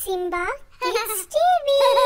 Simba Kids TV.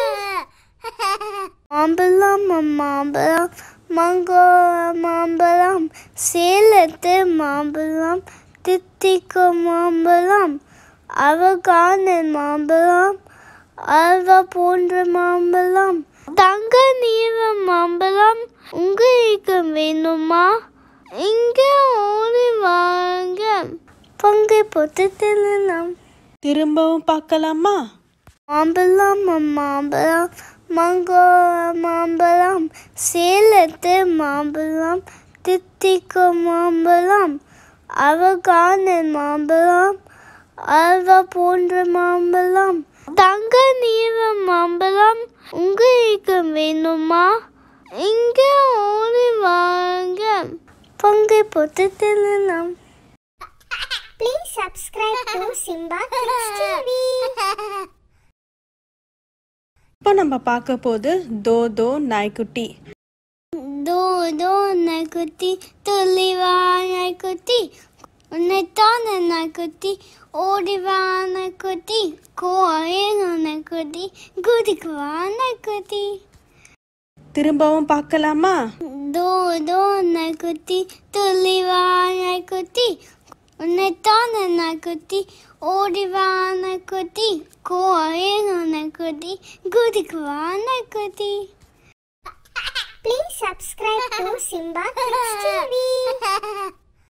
மாம்பழம் மாம்பழம் மங்கோ மாம்பழம் சேலத்து மாம்பழம் தித்திக்கும் மாம்பழம் அவகான மாம்பழம் அல்வா போன்ற மாம்பழம் தங்க நீர மாம்பழம் உங்களுக்கு வேணுமா இங்க ஓடி வாங்க பங்கை போட்டு தின்னலாம் திரும்பவும் பார்க்கலாமா மாம்பழம் மாம்பழம் மங்கோ மாம்பழம் சேலத்து மாம்பழம் தித்திக்கும் மாம்பழம் அவகான மாம்பழம் அல்வா போன்ற மாம்பழம் தங்க நீர மாம்பழம் உங்களுக்கு வேணுமா இங்க ஓடி வாங்க பங்கை போட்டு தின்னலாம் Please subscribe to Simba Kids TV. இப்போ நம்ம பார்க்க போது தோ தோ நாய்க்குட்டி தோ தோ நாய்க்குட்டி துள்ளி வா நாய்க்குட்டி உன்னைத்தான் நாய்க்குட்டி ஓடி வா நாய்க்குட்டி கோயிலும் நாய்க்குட்டி குதிக்கு வா நாய்க்குட்டி திரும்பவும் பார்க்கலாமா தோ தோ நாய்க்குட்டி துள்ளி வா நாய்க்குட்டி உன்னைத்தான் நாய்க்குட்டி ஓடி வா நாய்க்குட்டி கோயிலும் நாய்க்குட்டி குதிக்கு வா நாய்க்குட்டி Please subscribe to Simba Kids TV.